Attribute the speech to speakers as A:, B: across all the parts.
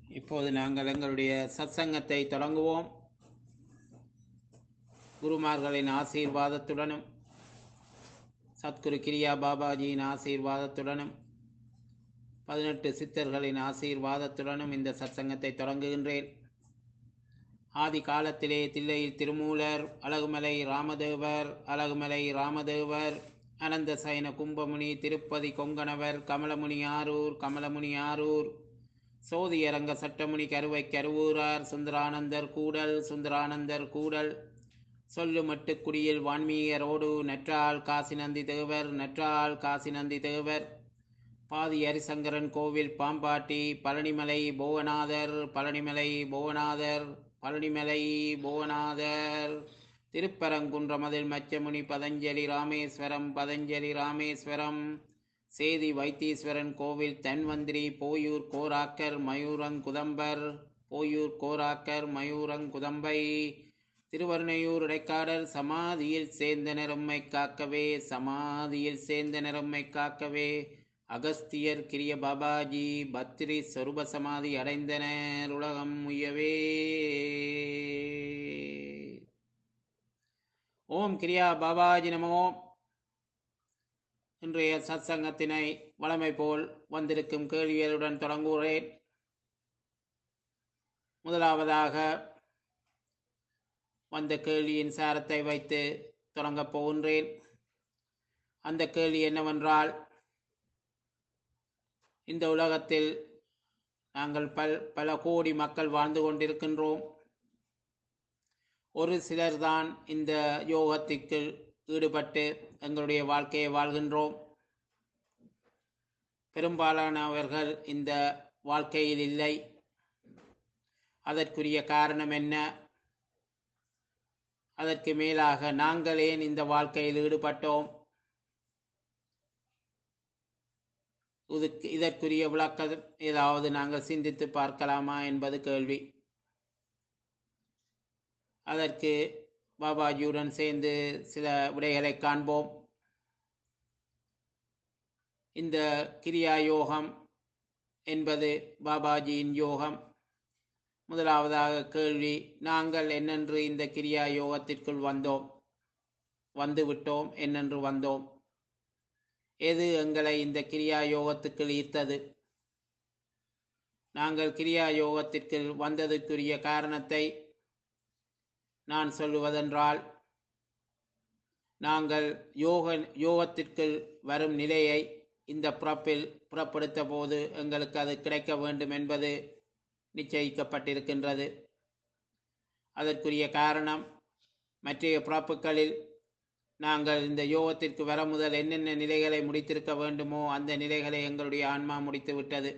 A: இப்போது நாங்கள் எங்களுடைய சத்சங்கத்தை தொடங்குவோம் குருமார்களின் ஆசீர்வாதத்துடனும் சத்குரு கிரியா பாபாஜியின் ஆசீர்வாதத்துடனும் பதினெட்டு சித்தர்களின் ஆசீர்வாதத்துடனும் இந்த சத்சங்கத்தை தொடங்குகின்றேன் ஆதி காலத்திலே தில்லையில் திருமூலர் அழகுமலை ராமதேவர் அழகுமலை ராமதேவர் அனந்த சயன கும்பமுனி திருப்பதி கொங்கணவர் கமலமுனி ஆரூர் கமலமுனி ஆரூர் சோதியரங்க சட்டமுனி கருவை கருவூரார் சுந்தரானந்தர் கூடல் சுந்தரானந்தர் கூடல் சொல்லுமட்டு குடியில் வான்மீகரோடு நற்றால் காசிநந்தி தேவர் நற்றால் காசிநந்தி தேவர் பாதி ஹரிசங்கரன் கோவில் பாம்பாட்டி பழனிமலை புவனாதர் பழனிமலை புவனாதர் பழனிமலை புவனாதர் திருப்பரங்குன்றமதில் மச்சமுனி பதஞ்சலி ராமேஸ்வரம் பதஞ்சலி ராமேஸ்வரம் சேதி வைத்தீஸ்வரன் கோவில் தன்வந்திரி போயூர் கோராக்கர் மயூரங்குதம்பர் போயூர் கோராக்கர் மயூரங்குதம்பை திருவருணையூர் இடைக்காடல் சமாதியில் சேர்ந்தனர் உம்மை காக்கவே சமாதியில் சேர்ந்தனர் உம்மை காக்கவே அகஸ்தியர் கிரிய பாபாஜி பத்ரி சொருப சமாதி அடைந்தனர் உலகம் உயவே ஓம் கிரியா பாபாஜி நமோ இன்றைய சத்சங்கத்தினை வளமை போல் வந்திருக்கும் கேள்விகளுடன் தொடங்குகிறேன் முதலாவதாக வந்த கேள்வியின் சாரத்தை வைத்து தொடங்கப் போகின்றேன் அந்த கேள்வி என்னவென்றால் இந்த உலகத்தில் நாங்கள் பல் பல கோடி மக்கள் வாழ்ந்து கொண்டிருக்கின்றோம் ஒரு சிலர்தான் இந்த யோகத்திற்கு ஈடுபட்டு எங்களுடைய வாழ்க்கையை வாழ்கின்றோம் பெரும்பாலானவர்கள் இந்த வாழ்க்கையில் இல்லை அதற்குரிய காரணம் என்ன அதற்கு மேலாக நாங்கள் ஏன் இந்த வாழ்க்கையில் ஈடுபட்டோம் இதுக்கு இதற்குரிய விளக்க ஏதாவது நாங்கள் சிந்தித்து பார்க்கலாமா என்பது கேள்வி அதற்கு பாபாஜியுடன் சேர்ந்து சில விடைகளை காண்போம் இந்த கிரியா யோகம் என்பது பாபாஜியின் யோகம் முதலாவதாக கேள்வி நாங்கள் என்னென்று இந்த கிரியா யோகத்திற்குள் வந்தோம் வந்து விட்டோம் என்னென்று வந்தோம் எது எங்களை இந்த கிரியா யோகத்துக்குள் ஈர்த்தது நாங்கள் கிரியா யோகத்திற்குள் வந்ததற்குரிய காரணத்தை நான் சொல்லுவதென்றால் நாங்கள் யோக யோகத்திற்குள் வரும் நிலையை இந்த பிறப்பில் புறப்படுத்த போது எங்களுக்கு அது கிடைக்க வேண்டும் என்பது நிச்சயிக்கப்பட்டிருக்கின்றது அதற்குரிய காரணம் மற்றைய பிறப்புகளில் நாங்கள் இந்த யோகத்திற்கு வர முதல் என்னென்ன நிலைகளை முடித்திருக்க வேண்டுமோ அந்த நிலைகளை எங்களுடைய ஆன்மா முடித்து விட்டது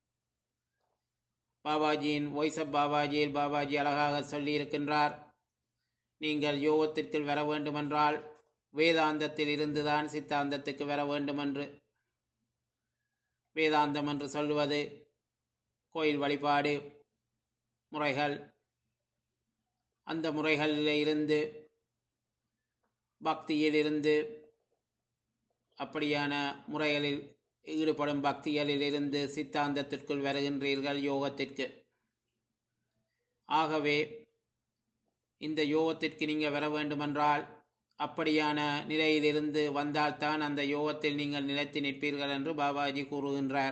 A: பாபாஜியின் வாய்ஸ் ஆஃப் பாபாஜியில் பாபாஜி அழகாக சொல்லியிருக்கின்றார் நீங்கள் யோகத்திற்கு வர வேண்டுமென்றால் வேதாந்தத்தில் இருந்துதான் சித்தாந்தத்துக்கு வர வேண்டுமென்று வேதாந்தம் என்று சொல்லுவது கோயில் வழிபாடு முறைகள் அந்த முறைகளில் இருந்து பக்தியில் இருந்து அப்படியான முறைகளில் ஈடுபடும் பக்திகளில் இருந்து சித்தாந்தத்திற்குள் வருகின்றீர்கள் யோகத்திற்கு ஆகவே இந்த யோகத்திற்கு நீங்கள் வர வேண்டுமென்றால் அப்படியான நிலையிலிருந்து வந்தால்தான் அந்த யோகத்தில் நீங்கள் நிலைத்து நிற்பீர்கள் என்று பாபாஜி கூறுகின்றார்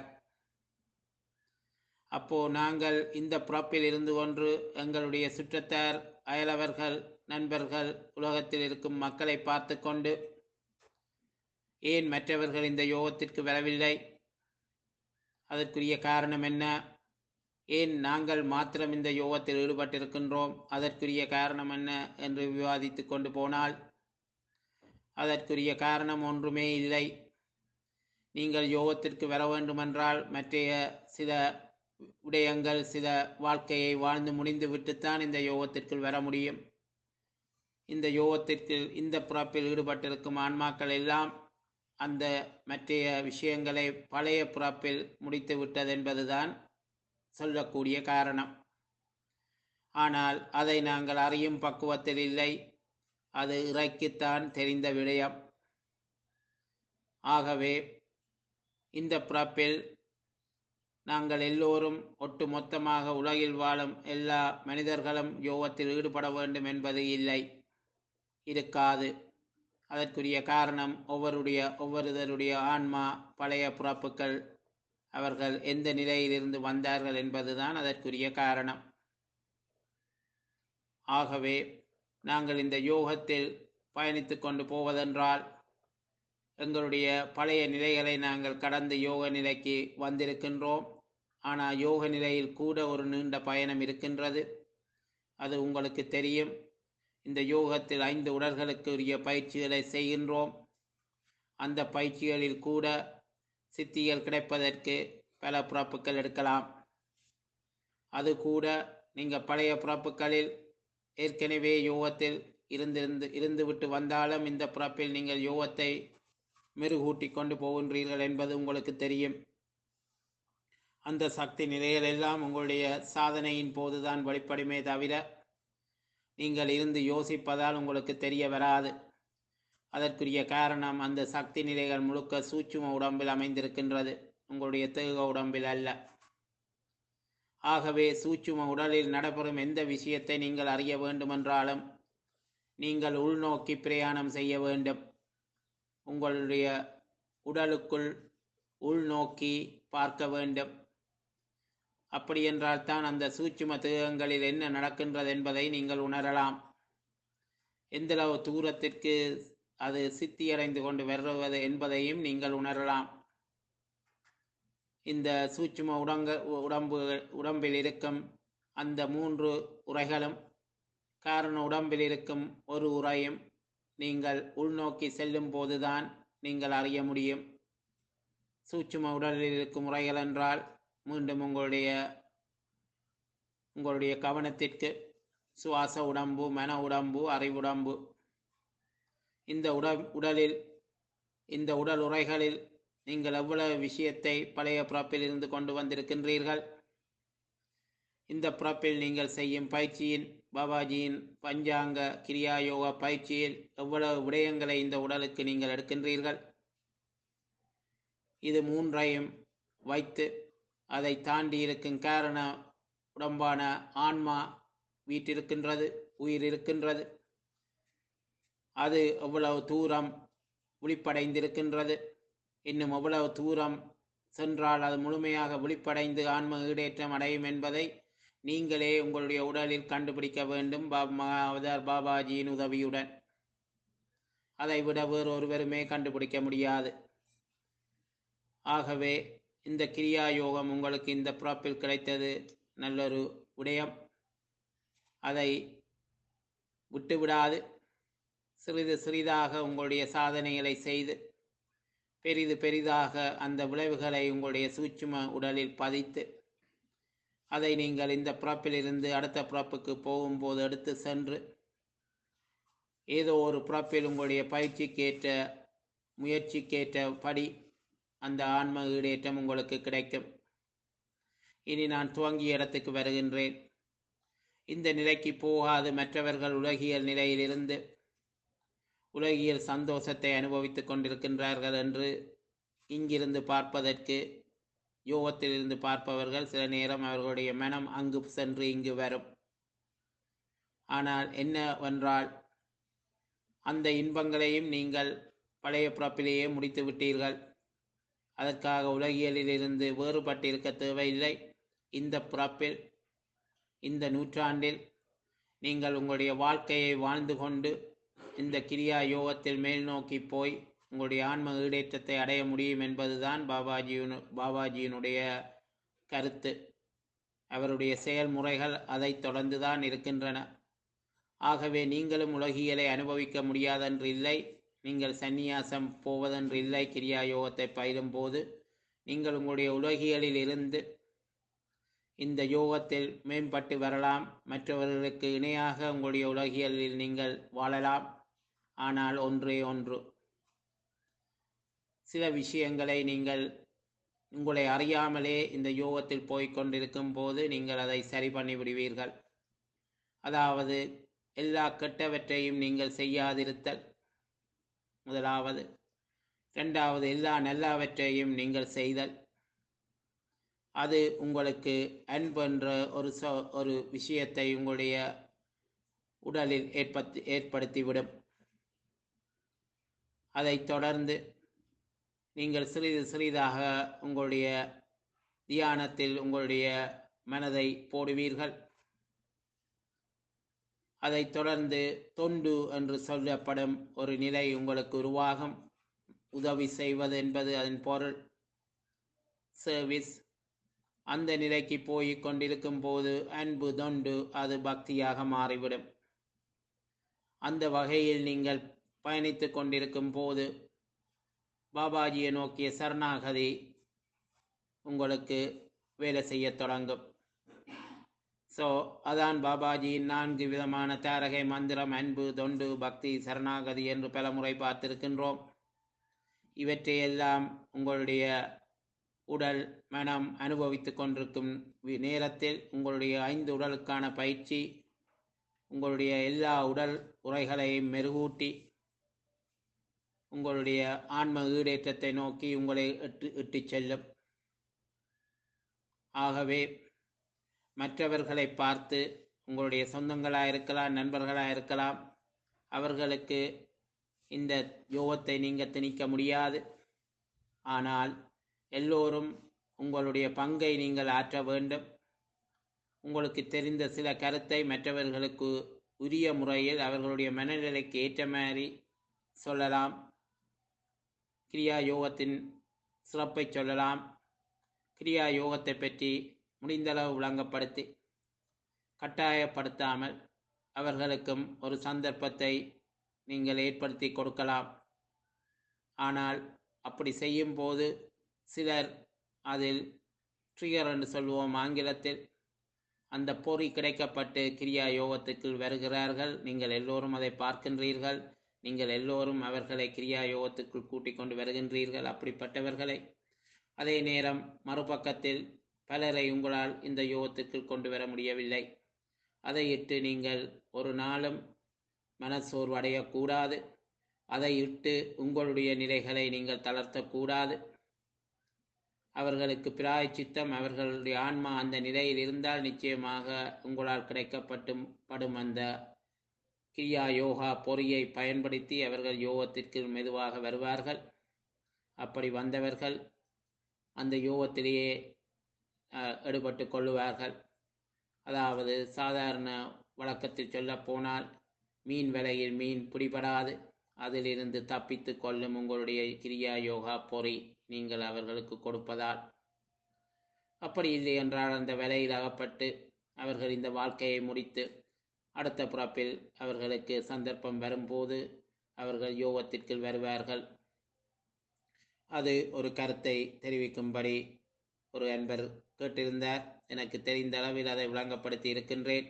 A: அப்போ நாங்கள் இந்த பிறப்பில் இருந்து கொன்று எங்களுடைய சுற்றத்தார் அயலவர்கள் நண்பர்கள் உலகத்தில் இருக்கும் மக்களை பார்த்து கொண்டு ஏன் மற்றவர்கள் இந்த யோகத்திற்கு வரவில்லை அதற்குரிய காரணம் என்ன ஏன் நாங்கள் மாத்திரம் இந்த யோகத்தில் ஈடுபட்டிருக்கின்றோம் அதற்குரிய காரணம் என்ன என்று விவாதித்து கொண்டு போனால் அதற்குரிய காரணம் ஒன்றுமே இல்லை நீங்கள் யோகத்திற்கு வர வேண்டுமென்றால் மற்றைய சில விடயங்கள் சில வாழ்க்கையை வாழ்ந்து முடிந்து விட்டுத்தான் இந்த யோகத்திற்குள் வர முடியும் இந்த யோகத்திற்கு இந்த பிறப்பில் ஈடுபட்டிருக்கும் ஆன்மாக்கள் எல்லாம் அந்த மற்றைய விஷயங்களை பழைய பிறப்பில் முடித்து விட்டது என்பதுதான் சொல்லக்கூடிய காரணம் ஆனால் அதை நாங்கள் அறியும் பக்குவத்தில் இல்லை அது இறைக்குத்தான் தெரிந்த விடயம் ஆகவே இந்த பிறப்பில் நாங்கள் எல்லோரும் ஒட்டு மொத்தமாக உலகில் வாழும் எல்லா மனிதர்களும் யோகத்தில் ஈடுபட வேண்டும் என்பது இல்லை இருக்காது அதற்குரிய காரணம் ஒவ்வொருடைய ஒவ்வொருவருடைய ஆன்மா பழைய பிறப்புகள் அவர்கள் எந்த நிலையிலிருந்து வந்தார்கள் என்பதுதான் அதற்குரிய காரணம் ஆகவே நாங்கள் இந்த யோகத்தில் பயணித்து கொண்டு போவதென்றால் எங்களுடைய பழைய நிலைகளை நாங்கள் கடந்து யோக நிலைக்கு வந்திருக்கின்றோம் ஆனால் யோக நிலையில் கூட ஒரு நீண்ட பயணம் இருக்கின்றது அது உங்களுக்கு தெரியும் இந்த யோகத்தில் ஐந்து உடல்களுக்கு உரிய பயிற்சிகளை செய்கின்றோம் அந்த பயிற்சிகளில் கூட சித்திகள் கிடைப்பதற்கு பல பிறப்புகள் எடுக்கலாம் அது கூட நீங்கள் பழைய பிறப்புகளில் ஏற்கனவே யோகத்தில் இருந்திருந்து இருந்துவிட்டு வந்தாலும் இந்த பிறப்பில் நீங்கள் யோகத்தை மெருகூட்டி கொண்டு போகின்றீர்கள் என்பது உங்களுக்கு தெரியும் அந்த சக்தி நிலைகள் எல்லாம் உங்களுடைய சாதனையின் போதுதான் வெளிப்படுமே தவிர நீங்கள் இருந்து யோசிப்பதால் உங்களுக்கு தெரிய வராது அதற்குரிய காரணம் அந்த சக்தி நிலைகள் முழுக்க சூட்சும உடம்பில் அமைந்திருக்கின்றது உங்களுடைய தேக உடம்பில் அல்ல ஆகவே சூட்சும உடலில் நடைபெறும் எந்த விஷயத்தை நீங்கள் அறிய வேண்டுமென்றாலும் நீங்கள் உள்நோக்கி பிரயாணம் செய்ய வேண்டும் உங்களுடைய உடலுக்குள் உள்நோக்கி பார்க்க வேண்டும் அப்படி என்றால் தான் அந்த சூட்சும தேகங்களில் என்ன நடக்கின்றது என்பதை நீங்கள் உணரலாம் எந்தளவு தூரத்திற்கு அது சித்தியடைந்து கொண்டு வருவது என்பதையும் நீங்கள் உணரலாம் இந்த சூட்சும உடங்க உடம்பு உடம்பில் இருக்கும் அந்த மூன்று உரைகளும் காரண உடம்பில் இருக்கும் ஒரு உரையும் நீங்கள் உள்நோக்கி செல்லும் போதுதான் நீங்கள் அறிய முடியும் சூட்சும உடலில் இருக்கும் உரைகள் என்றால் மீண்டும் உங்களுடைய உங்களுடைய கவனத்திற்கு சுவாச உடம்பு மன உடம்பு அறிவுடம்பு இந்த உட உடலில் இந்த உடல் உரைகளில் நீங்கள் எவ்வளவு விஷயத்தை பழைய பிறப்பில் இருந்து கொண்டு வந்திருக்கின்றீர்கள் இந்த பிறப்பில் நீங்கள் செய்யும் பயிற்சியின் பாபாஜியின் பஞ்சாங்க கிரியா யோகா பயிற்சியில் எவ்வளவு விடயங்களை இந்த உடலுக்கு நீங்கள் எடுக்கின்றீர்கள் இது மூன்றையும் வைத்து அதை தாண்டி இருக்கும் காரண உடம்பான ஆன்மா வீட்டிருக்கின்றது உயிர் இருக்கின்றது அது எவ்வளவு தூரம் விழிப்படைந்திருக்கின்றது இன்னும் எவ்வளவு தூரம் சென்றால் அது முழுமையாக விழிப்படைந்து ஆன்ம ஈடேற்றம் அடையும் என்பதை நீங்களே உங்களுடைய உடலில் கண்டுபிடிக்க வேண்டும் அவதார் பாபாஜியின் உதவியுடன் அதை விட வேறொருவருமே கண்டுபிடிக்க முடியாது ஆகவே இந்த கிரியா யோகம் உங்களுக்கு இந்த பிறப்பில் கிடைத்தது நல்லொரு விடயம் அதை விட்டுவிடாது சிறிது சிறிதாக உங்களுடைய சாதனைகளை செய்து பெரிது பெரிதாக அந்த விளைவுகளை உங்களுடைய சூட்சும உடலில் பதித்து அதை நீங்கள் இந்த பிறப்பிலிருந்து அடுத்த பிறப்புக்கு போகும்போது எடுத்து சென்று ஏதோ ஒரு பிறப்பில் உங்களுடைய பயிற்சிக்கேற்ற முயற்சிக்கேற்ற படி அந்த ஆன்ம ஈடேற்றம் உங்களுக்கு கிடைக்கும் இனி நான் துவங்கிய இடத்துக்கு வருகின்றேன் இந்த நிலைக்கு போகாது மற்றவர்கள் உலகியல் நிலையிலிருந்து உலகியல் சந்தோஷத்தை அனுபவித்துக் கொண்டிருக்கின்றார்கள் என்று இங்கிருந்து பார்ப்பதற்கு யோகத்திலிருந்து பார்ப்பவர்கள் சில நேரம் அவர்களுடைய மனம் அங்கு சென்று இங்கு வரும் ஆனால் என்னவென்றால் அந்த இன்பங்களையும் நீங்கள் பழைய பிறப்பிலேயே முடித்து விட்டீர்கள் அதற்காக உலகியலிலிருந்து வேறுபட்டிருக்க தேவையில்லை இந்த பிறப்பில் இந்த நூற்றாண்டில் நீங்கள் உங்களுடைய வாழ்க்கையை வாழ்ந்து கொண்டு இந்த கிரியா யோகத்தில் மேல் நோக்கி போய் உங்களுடைய ஆன்ம ஈடேற்றத்தை அடைய முடியும் என்பதுதான் பாபாஜியின் பாபாஜியினுடைய கருத்து அவருடைய செயல்முறைகள் அதை தொடர்ந்துதான் இருக்கின்றன ஆகவே நீங்களும் உலகியலை அனுபவிக்க முடியாதென்று இல்லை நீங்கள் சந்நியாசம் போவதென்று இல்லை கிரியா யோகத்தை பயிலும் போது நீங்கள் உங்களுடைய உலகியலில் இருந்து இந்த யோகத்தில் மேம்பட்டு வரலாம் மற்றவர்களுக்கு இணையாக உங்களுடைய உலகியலில் நீங்கள் வாழலாம் ஆனால் ஒன்றே ஒன்று சில விஷயங்களை நீங்கள் உங்களை அறியாமலே இந்த யோகத்தில் போய்க் கொண்டிருக்கும் போது நீங்கள் அதை சரி பண்ணி விடுவீர்கள் அதாவது எல்லா கெட்டவற்றையும் நீங்கள் செய்யாதிருத்தல் முதலாவது இரண்டாவது எல்லா நல்லவற்றையும் நீங்கள் செய்தல் அது உங்களுக்கு அன்பு என்ற ஒரு சொ ஒரு விஷயத்தை உங்களுடைய உடலில் ஏற்படுத்தி ஏற்படுத்திவிடும் அதைத் தொடர்ந்து நீங்கள் சிறிது சிறிதாக உங்களுடைய தியானத்தில் உங்களுடைய மனதை போடுவீர்கள் அதைத் தொடர்ந்து தொண்டு என்று சொல்லப்படும் ஒரு நிலை உங்களுக்கு உருவாகும் உதவி செய்வது என்பது அதன் பொருள் சர்வீஸ் அந்த நிலைக்கு போய் கொண்டிருக்கும் போது அன்பு தொண்டு அது பக்தியாக மாறிவிடும் அந்த வகையில் நீங்கள் பயணித்து கொண்டிருக்கும் போது பாபாஜியை நோக்கிய சரணாகதி உங்களுக்கு வேலை செய்ய தொடங்கும் ஸோ அதான் பாபாஜியின் நான்கு விதமான தாரகை மந்திரம் அன்பு தொண்டு பக்தி சரணாகதி என்று பல முறை பார்த்திருக்கின்றோம் இவற்றையெல்லாம் உங்களுடைய உடல் மனம் அனுபவித்துக் கொண்டிருக்கும் நேரத்தில் உங்களுடைய ஐந்து உடலுக்கான பயிற்சி உங்களுடைய எல்லா உடல் உரைகளையும் மெருகூட்டி உங்களுடைய ஆன்ம ஈடேற்றத்தை நோக்கி உங்களை இட்டு இட்டுச் செல்லும் ஆகவே மற்றவர்களை பார்த்து உங்களுடைய சொந்தங்களாக இருக்கலாம் நண்பர்களாக இருக்கலாம் அவர்களுக்கு இந்த யோகத்தை நீங்கள் திணிக்க முடியாது ஆனால் எல்லோரும் உங்களுடைய பங்கை நீங்கள் ஆற்ற வேண்டும் உங்களுக்கு தெரிந்த சில கருத்தை மற்றவர்களுக்கு உரிய முறையில் அவர்களுடைய மனநிலைக்கு ஏற்ற மாதிரி சொல்லலாம் கிரியா யோகத்தின் சிறப்பை சொல்லலாம் கிரியா யோகத்தை பற்றி முடிந்தளவு விளங்கப்படுத்தி கட்டாயப்படுத்தாமல் அவர்களுக்கும் ஒரு சந்தர்ப்பத்தை நீங்கள் ஏற்படுத்தி கொடுக்கலாம் ஆனால் அப்படி செய்யும்போது சிலர் அதில் ட்ரிகர் என்று சொல்வோம் ஆங்கிலத்தில் அந்த பொறி கிடைக்கப்பட்டு கிரியா யோகத்துக்குள் வருகிறார்கள் நீங்கள் எல்லோரும் அதை பார்க்கின்றீர்கள் நீங்கள் எல்லோரும் அவர்களை கிரியா யோகத்துக்குள் கூட்டிக் கொண்டு வருகின்றீர்கள் அப்படிப்பட்டவர்களை அதே நேரம் மறுபக்கத்தில் பலரை உங்களால் இந்த யோகத்துக்குள் கொண்டு வர முடியவில்லை அதை இட்டு நீங்கள் ஒரு நாளும் மனசோர்வு அடையக்கூடாது அதை இட்டு உங்களுடைய நிலைகளை நீங்கள் தளர்த்தக்கூடாது அவர்களுக்கு பிராய் சித்தம் அவர்களுடைய ஆன்மா அந்த நிலையில் இருந்தால் நிச்சயமாக உங்களால் கிடைக்கப்பட்டும் படும் அந்த கிரியா யோகா பொறியை பயன்படுத்தி அவர்கள் யோகத்திற்கு மெதுவாக வருவார்கள் அப்படி வந்தவர்கள் அந்த யோகத்திலேயே எடுபட்டு கொள்ளுவார்கள் அதாவது சாதாரண வழக்கத்தில் சொல்ல போனால் மீன் விலையில் மீன் பிடிபடாது அதிலிருந்து தப்பித்து கொள்ளும் உங்களுடைய கிரியா யோகா பொறி நீங்கள் அவர்களுக்கு கொடுப்பதால் அப்படி இல்லை என்றால் அந்த விலையில் அகப்பட்டு அவர்கள் இந்த வாழ்க்கையை முடித்து அடுத்த பிறப்பில் அவர்களுக்கு சந்தர்ப்பம் வரும்போது அவர்கள் யோகத்திற்கு வருவார்கள் அது ஒரு கருத்தை தெரிவிக்கும்படி ஒரு அன்பர் கேட்டிருந்தார் எனக்கு தெரிந்த அளவில் அதை விளங்கப்படுத்தி இருக்கின்றேன்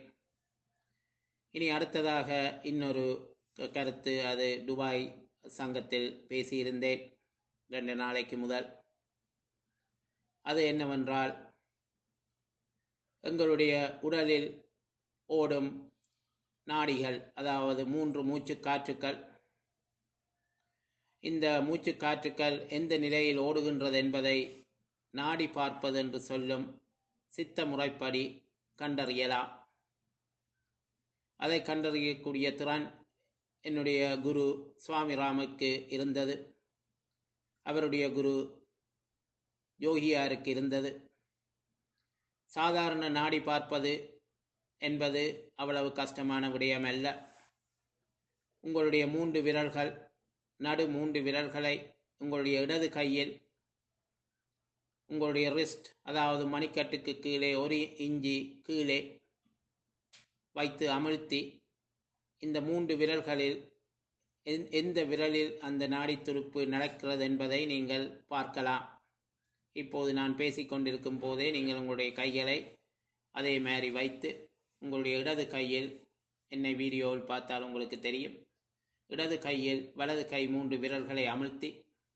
A: இனி அடுத்ததாக இன்னொரு கருத்து அது துபாய் சங்கத்தில் பேசியிருந்தேன் ரெண்டு நாளைக்கு முதல் அது என்னவென்றால் எங்களுடைய உடலில் ஓடும் நாடிகள் அதாவது மூன்று மூச்சு காற்றுக்கள் இந்த மூச்சு காற்றுக்கள் எந்த நிலையில் ஓடுகின்றது என்பதை நாடி பார்ப்பது என்று சொல்லும் சித்த முறைப்படி கண்டறியலாம் அதை கண்டறியக்கூடிய திறன் என்னுடைய குரு சுவாமி ராமுக்கு இருந்தது அவருடைய குரு யோகியாருக்கு இருந்தது சாதாரண நாடி பார்ப்பது என்பது அவ்வளவு கஷ்டமான விடயம் அல்ல உங்களுடைய மூன்று விரல்கள் நடு மூன்று விரல்களை உங்களுடைய இடது கையில் உங்களுடைய ரிஸ்ட் அதாவது மணிக்கட்டுக்கு கீழே ஒரு இஞ்சி கீழே வைத்து அமிழ்த்தி இந்த மூன்று விரல்களில் எந்த விரலில் அந்த நாடி துடுப்பு நடக்கிறது என்பதை நீங்கள் பார்க்கலாம் இப்போது நான் பேசிக்கொண்டிருக்கும் போதே நீங்கள் உங்களுடைய கைகளை அதே மாதிரி வைத்து உங்களுடைய இடது கையில் என்னை வீடியோவில் பார்த்தால் உங்களுக்கு தெரியும் இடது கையில் வலது கை மூன்று விரல்களை அமிழ்த்தி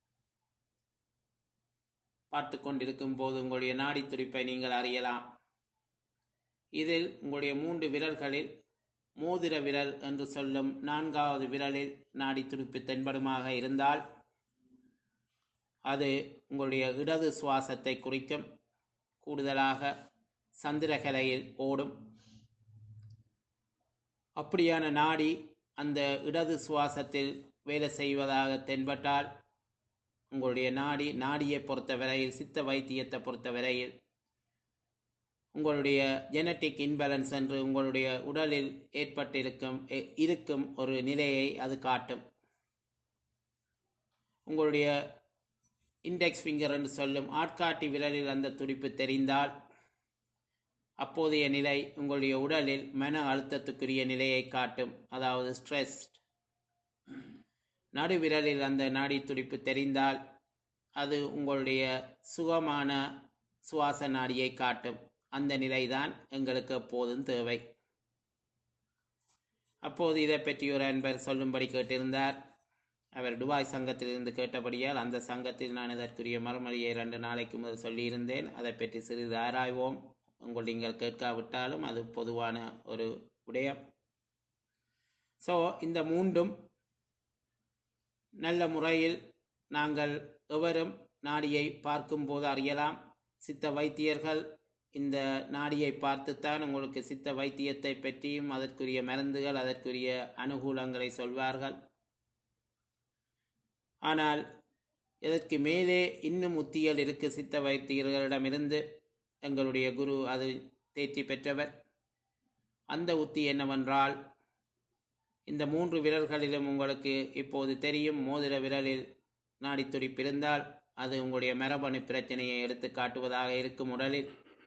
A: பார்த்து கொண்டிருக்கும் போது உங்களுடைய நாடி துடிப்பை நீங்கள் அறியலாம் இதில் உங்களுடைய மூன்று விரல்களில் மோதிர விரல் என்று சொல்லும் நான்காவது விரலில் நாடி துடிப்பு தென்படுமாக இருந்தால் அது உங்களுடைய இடது சுவாசத்தை குறிக்கும் கூடுதலாக சந்திரகலையில் ஓடும் அப்படியான நாடி அந்த இடது சுவாசத்தில் வேலை செய்வதாக தென்பட்டால் உங்களுடைய நாடி நாடியை பொறுத்தவரையில் சித்த வைத்தியத்தை பொறுத்தவரையில் உங்களுடைய ஜெனட்டிக் இன்பேலன்ஸ் என்று உங்களுடைய உடலில் ஏற்பட்டிருக்கும் எ- இருக்கும் ஒரு நிலையை அது காட்டும் உங்களுடைய இண்டெக்ஸ் ஃபிங்கர் என்று சொல்லும் ஆட்காட்டி விரலில் அந்த துடிப்பு தெரிந்தால் அப்போதைய நிலை உங்களுடைய உடலில் மன அழுத்தத்துக்குரிய நிலையை காட்டும் அதாவது ஸ்ட்ரெஸ் நடுவிரலில் அந்த நாடி துடிப்பு தெரிந்தால் அது உங்களுடைய சுகமான சுவாச நாடியை காட்டும் அந்த நிலைதான் எங்களுக்கு எப்போதும் தேவை அப்போது இதை பற்றி ஒரு அன்பர் சொல்லும்படி கேட்டிருந்தார் அவர் துபாய் சங்கத்திலிருந்து கேட்டபடியால் அந்த சங்கத்தில் நான் இதற்குரிய மறுமொழியை இரண்டு நாளைக்கு முதல் சொல்லியிருந்தேன் அதை பற்றி சிறிது ஆராய்வோம் உங்கள் நீங்கள் கேட்காவிட்டாலும் அது பொதுவான ஒரு விடயம் ஸோ இந்த மூன்றும் நல்ல முறையில் நாங்கள் எவரும் நாடியை பார்க்கும்போது அறியலாம் சித்த வைத்தியர்கள் இந்த நாடியை பார்த்துத்தான் உங்களுக்கு சித்த வைத்தியத்தை பற்றியும் அதற்குரிய மருந்துகள் அதற்குரிய அனுகூலங்களை சொல்வார்கள் ஆனால் இதற்கு மேலே இன்னும் உத்திகள் இருக்கு சித்த வைத்தியர்களிடமிருந்து எங்களுடைய குரு அது தேர்ச்சி பெற்றவர் அந்த உத்தி என்னவென்றால் இந்த மூன்று விரல்களிலும் உங்களுக்கு இப்போது தெரியும் மோதிர விரலில் நாடி துடிப்பு இருந்தால் அது உங்களுடைய மரபணு பிரச்சனையை எடுத்து காட்டுவதாக இருக்கும் உடலில்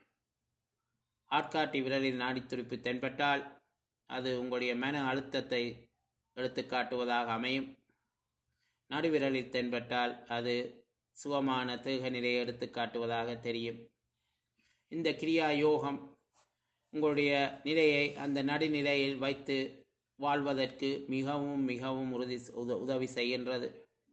A: ஆட்காட்டி விரலில் நாடி துடிப்பு தென்பட்டால் அது உங்களுடைய மன அழுத்தத்தை எடுத்து காட்டுவதாக அமையும் நடுவிரலில் தென்பட்டால் அது சுகமான தேக நிலையை எடுத்து காட்டுவதாக தெரியும் இந்த கிரியா யோகம் உங்களுடைய நிலையை அந்த நடுநிலையில் வைத்து வாழ்வதற்கு மிகவும் மிகவும் உறுதி உத- உதவி செய்கின்றது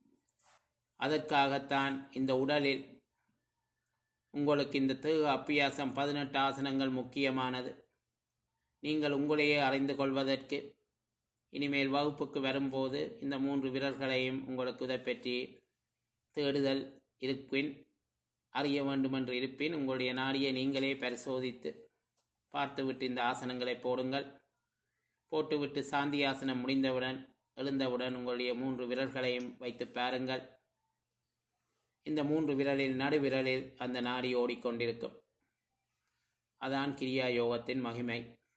A: அதற்காகத்தான் இந்த உடலில் உங்களுக்கு இந்த தேக அப்பியாசம் பதினெட்டு ஆசனங்கள் முக்கியமானது நீங்கள் உங்களையே அறிந்து கொள்வதற்கு இனிமேல் வகுப்புக்கு வரும்போது இந்த மூன்று விரல்களையும் உங்களுக்கு இதை பற்றி தேடுதல் இருப்பின் அறிய வேண்டுமென்று இருப்பின் உங்களுடைய நாடியை நீங்களே பரிசோதித்து பார்த்துவிட்டு இந்த ஆசனங்களை போடுங்கள் போட்டுவிட்டு சாந்தி ஆசனம் முடிந்தவுடன் எழுந்தவுடன் உங்களுடைய மூன்று விரல்களையும் வைத்து பாருங்கள் இந்த மூன்று விரலில் நடுவிரலில் அந்த நாடி ஓடிக்கொண்டிருக்கும் அதான் கிரியா யோகத்தின் மகிமை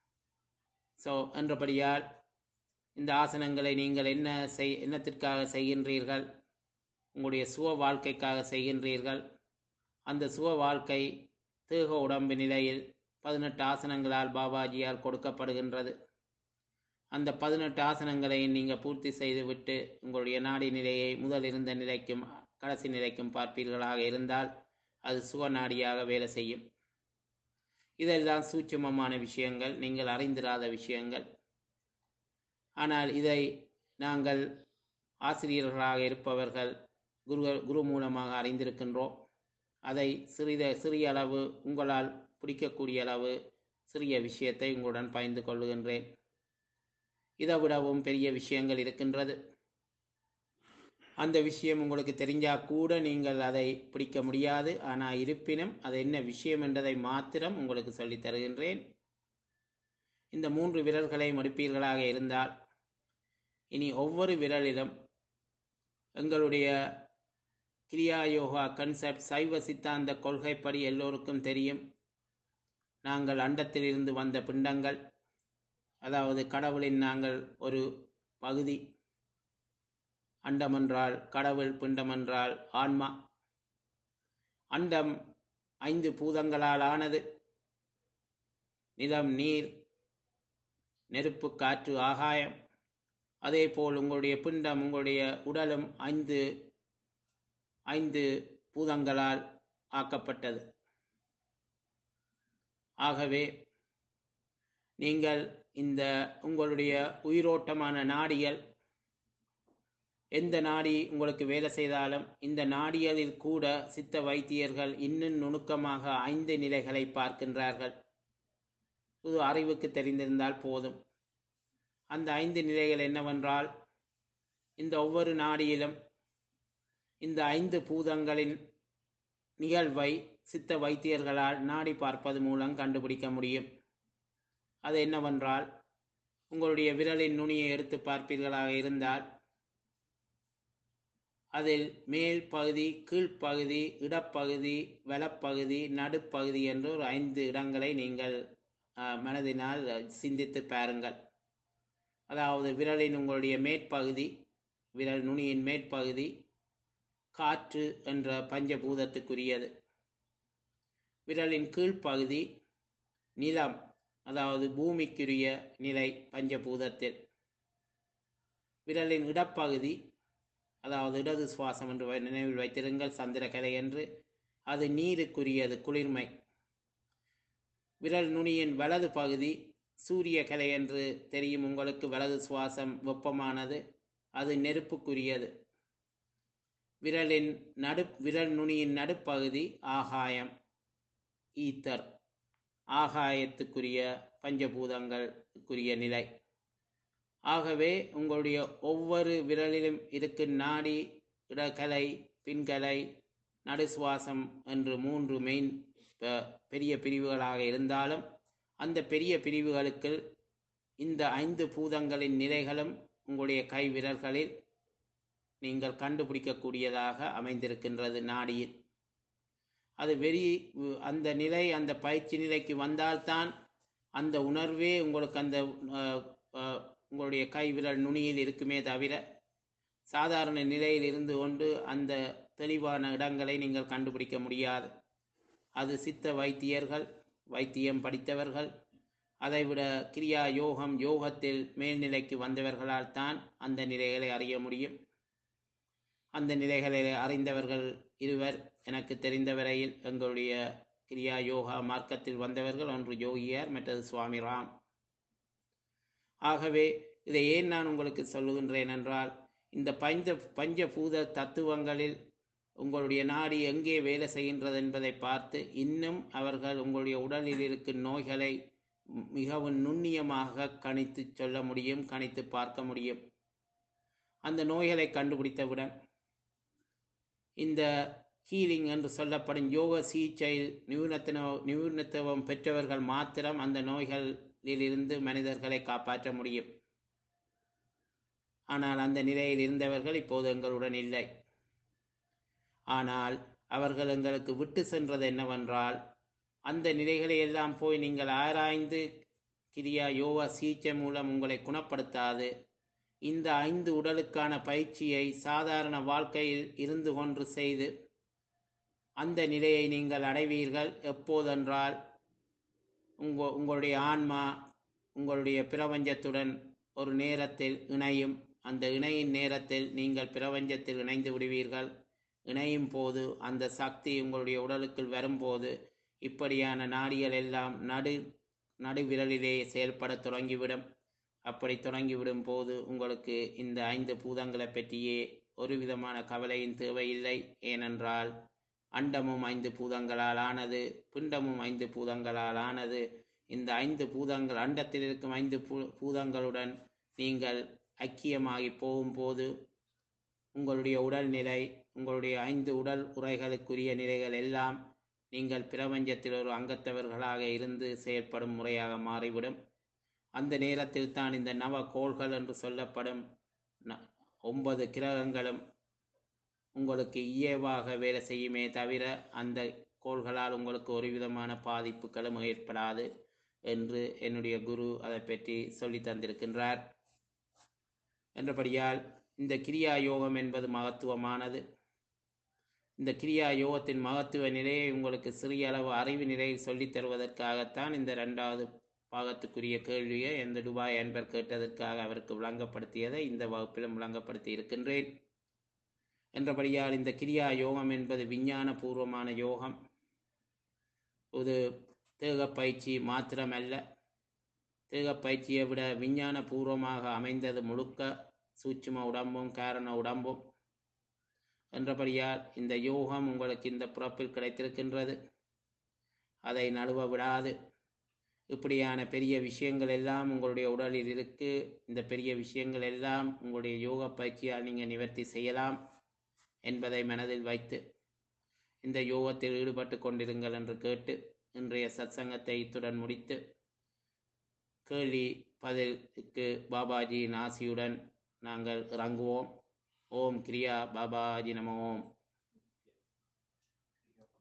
A: ஸோ என்றபடியால் இந்த ஆசனங்களை நீங்கள் என்ன செய் என்னத்திற்காக செய்கின்றீர்கள் உங்களுடைய சுக வாழ்க்கைக்காக செய்கின்றீர்கள் அந்த சுக வாழ்க்கை தேக உடம்பு நிலையில் பதினெட்டு ஆசனங்களால் பாபாஜியால் கொடுக்கப்படுகின்றது அந்த பதினெட்டு ஆசனங்களை நீங்கள் பூர்த்தி செய்துவிட்டு உங்களுடைய நாடி நிலையை முதல் இருந்த நிலைக்கும் கடைசி நிலைக்கும் பார்ப்பீர்களாக இருந்தால் அது சுக நாடியாக வேலை செய்யும் இதெல்லாம் சூட்சுமமான விஷயங்கள் நீங்கள் அறிந்திராத விஷயங்கள் ஆனால் இதை நாங்கள் ஆசிரியர்களாக இருப்பவர்கள் குரு குரு மூலமாக அறிந்திருக்கின்றோம் அதை சிறித சிறிய அளவு உங்களால் பிடிக்கக்கூடிய அளவு சிறிய விஷயத்தை உங்களுடன் பகிர்ந்து கொள்ளுகின்றேன் இதை விடவும் பெரிய விஷயங்கள் இருக்கின்றது அந்த விஷயம் உங்களுக்கு தெரிஞ்சா கூட நீங்கள் அதை பிடிக்க முடியாது ஆனால் இருப்பினும் அது என்ன விஷயம் என்றதை மாத்திரம் உங்களுக்கு சொல்லித் தருகின்றேன் இந்த மூன்று விரல்களை மடிப்பீர்களாக இருந்தால் இனி ஒவ்வொரு விரலிலும் எங்களுடைய கிரியா யோகா கன்செப்ட் சைவ சித்தாந்த கொள்கைப்படி எல்லோருக்கும் தெரியும் நாங்கள் அண்டத்திலிருந்து வந்த பிண்டங்கள் அதாவது கடவுளின் நாங்கள் ஒரு பகுதி அண்டம் என்றால் கடவுள் பிண்டம் என்றால் ஆன்மா அண்டம் ஐந்து பூதங்களால் ஆனது நிலம் நீர் நெருப்பு காற்று ஆகாயம் அதே போல் உங்களுடைய பிண்டம் உங்களுடைய உடலும் ஐந்து ஐந்து பூதங்களால் ஆக்கப்பட்டது ஆகவே நீங்கள் இந்த உங்களுடைய உயிரோட்டமான நாடிகள் எந்த நாடி உங்களுக்கு வேலை செய்தாலும் இந்த நாடிகளில் கூட சித்த வைத்தியர்கள் இன்னும் நுணுக்கமாக ஐந்து நிலைகளை பார்க்கின்றார்கள் இது அறிவுக்கு தெரிந்திருந்தால் போதும் அந்த ஐந்து நிலைகள் என்னவென்றால் இந்த ஒவ்வொரு நாடியிலும் இந்த ஐந்து பூதங்களின் நிகழ்வை சித்த வைத்தியர்களால் நாடி பார்ப்பது மூலம் கண்டுபிடிக்க முடியும் அது என்னவென்றால் உங்களுடைய விரலின் நுனியை எடுத்து பார்ப்பீர்களாக இருந்தால் அதில் மேல் பகுதி கீழ்ப்பகுதி இடப்பகுதி வலப்பகுதி நடுப்பகுதி என்று ஒரு ஐந்து இடங்களை நீங்கள் அஹ், மனதினால் சிந்தித்து பாருங்கள் அதாவது விரலின் உங்களுடைய மேற்பகுதி விரல் நுனியின் மேற்பகுதி காற்று என்ற பஞ்சபூதத்துக்குரியது விரலின் கீழ்ப்பகுதி நிலம் அதாவது பூமிக்குரிய நிலை பஞ்சபூதத்தில் விரலின் இடப்பகுதி அதாவது இடது சுவாசம் என்று வை- நினைவில் வைத்திருங்கள் சந்திரகலை என்று அது நீருக்குரியது குளிர்மை விரல் நுனியின் வலது பகுதி சூரிய கலை என்று தெரியும் உங்களுக்கு வலது சுவாசம் வெப்பமானது அது நெருப்புக்குரியது விரலின் நடு விரல் நுனியின் நடுப்பகுதி ஆகாயம் ஈத்தர் ஆகாயத்துக்குரிய பஞ்சபூதங்களுக்குரிய நிலை ஆகவே உங்களுடைய ஒவ்வொரு விரலிலும் இருக்கும் நாடி இடக்கலை பின்கலை நடுசுவாசம் என்று மூன்று மெயின் ப- பெரிய பிரிவுகளாக இருந்தாலும் அந்த பெரிய பிரிவுகளுக்கு இந்த ஐந்து பூதங்களின் நிலைகளும் உங்களுடைய கை விரல்களில் நீங்கள் கண்டுபிடிக்கக்கூடியதாக அமைந்திருக்கின்றது நாடியில் அது வெறி அந்த நிலை அந்த பயிற்சி நிலைக்கு வந்தால்தான் அந்த உணர்வே உங்களுக்கு அந்த அஹ், அஹ், உங்களுடைய கை விரல் நுனியில் இருக்குமே தவிர சாதாரண நிலையில் இருந்து கொண்டு அந்த தெளிவான இடங்களை நீங்கள் கண்டுபிடிக்க முடியாது அது சித்த வைத்தியர்கள் வைத்தியம் படித்தவர்கள் அதைவிட கிரியா யோகம் யோகத்தில் மேல்நிலைக்கு வந்தவர்களால் தான் அந்த நிலைகளை அறிய முடியும் அந்த நிலைகளை அறிந்தவர்கள் இருவர் எனக்கு தெரிந்த வரையில் எங்களுடைய கிரியா யோகா மார்க்கத்தில் வந்தவர்கள் ஒன்று யோகியார் மற்றது சுவாமி ராம் ஆகவே இதை ஏன் நான் உங்களுக்கு சொல்லுகின்றேன் என்றால் இந்த பஞ்ச பஞ்சபூத தத்துவங்களில் உங்களுடைய நாடி எங்கே வேலை செய்கின்றது என்பதை பார்த்து இன்னும் அவர்கள் உங்களுடைய உடலில் இருக்கும் நோய்களை மி- மிகவும் நுண்ணியமாக கணித்து சொல்ல முடியும் கணித்து பார்க்க முடியும் அந்த நோய்களை கண்டுபிடித்தவுடன் இந்த ஹீலிங் என்று சொல்லப்படும் யோக சிகிச்சையில் நிபுணத்துவ நிபுணத்துவம் பெற்றவர்கள் மாத்திரம் அந்த நோய்களிலிருந்து மனிதர்களை காப்பாற்ற முடியும் ஆனால் அந்த நிலையில் இருந்தவர்கள் இப்போது எங்களுடன் இல்லை ஆனால் அவர்கள் எங்களுக்கு விட்டு சென்றது என்னவென்றால் அந்த நிலைகளை எல்லாம் போய் நீங்கள் ஆராய்ந்து கிரியா யோகா சிகிச்சை மூலம் உங்களை குணப்படுத்தாது இந்த ஐந்து உடலுக்கான பயிற்சியை சாதாரண வாழ்க்கையில் இருந்து கொண்டு செய்து அந்த நிலையை நீங்கள் அடைவீர்கள் எப்போதென்றால் உங்க உங்களுடைய ஆன்மா உங்களுடைய பிரபஞ்சத்துடன் ஒரு நேரத்தில் இணையும் அந்த இணையின் நேரத்தில் நீங்கள் பிரபஞ்சத்தில் இணைந்து விடுவீர்கள் இணையும் போது அந்த சக்தி உங்களுடைய உடலுக்குள் வரும்போது இப்படியான நாடிகள் எல்லாம் நடு நடுவிரலிலே செயல்பட தொடங்கிவிடும் அப்படி தொடங்கிவிடும் போது உங்களுக்கு இந்த ஐந்து பூதங்களை பற்றியே ஒரு விதமான கவலையின் தேவையில்லை ஏனென்றால் அண்டமும் ஐந்து பூதங்களால் ஆனது பிண்டமும் ஐந்து பூதங்களால் ஆனது இந்த ஐந்து பூதங்கள் அண்டத்தில் இருக்கும் ஐந்து பூ பூதங்களுடன் நீங்கள் ஐக்கியமாகி போகும்போது உங்களுடைய உடல்நிலை உங்களுடைய ஐந்து உடல் உரைகளுக்குரிய நிலைகள் எல்லாம் நீங்கள் பிரபஞ்சத்தில் ஒரு அங்கத்தவர்களாக இருந்து செயல்படும் முறையாக மாறிவிடும் அந்த நேரத்தில் தான் இந்த நவ கோள்கள் என்று சொல்லப்படும் ந- ஒன்பது கிரகங்களும் உங்களுக்கு இயல்பாக வேலை செய்யுமே தவிர அந்த கோள்களால் உங்களுக்கு ஒரு விதமான பாதிப்புகளும் ஏற்படாது என்று என்னுடைய குரு அதை பற்றி சொல்லி தந்திருக்கின்றார் என்றபடியால் இந்த கிரியா யோகம் என்பது மகத்துவமானது இந்த கிரியா யோகத்தின் மகத்துவ நிலையை உங்களுக்கு சிறிய அளவு அறிவு நிலையில் சொல்லித் தருவதற்காகத்தான் இந்த இரண்டாவது பாகத்துக்குரிய கேள்வியை எந்த துபாய் அன்பர் கேட்டதற்காக அவருக்கு விளங்கப்படுத்தியதை இந்த வகுப்பிலும் விளங்கப்படுத்தி இருக்கின்றேன் என்றபடியால் இந்த கிரியா யோகம் என்பது விஞ்ஞான பூர்வமான யோகம் ஒரு தேக பயிற்சி மாத்திரமல்ல தேக பயிற்சியை விட விஞ்ஞான பூர்வமாக அமைந்தது முழுக்க சூட்சும உடம்பும் காரண உடம்பும் என்றபடியால் இந்த யோகம் உங்களுக்கு இந்த பிறப்பில் கிடைத்திருக்கின்றது அதை நழுவ விடாது இப்படியான பெரிய விஷயங்கள் எல்லாம் உங்களுடைய உடலில் இருக்கு இந்த பெரிய விஷயங்கள் எல்லாம் உங்களுடைய யோக பயிற்சியால் நீங்கள் நிவர்த்தி செய்யலாம் என்பதை மனதில் வைத்து இந்த யோகத்தில் ஈடுபட்டு கொண்டிருங்கள் என்று கேட்டு இன்றைய சத்சங்கத்தை இத்துடன் முடித்து கேள்வி பதிலுக்கு பாபாஜியின் ஆசியுடன் நாங்கள் இறங்குவோம் ஓம் கிரியா பாபாஜி நம ஓம்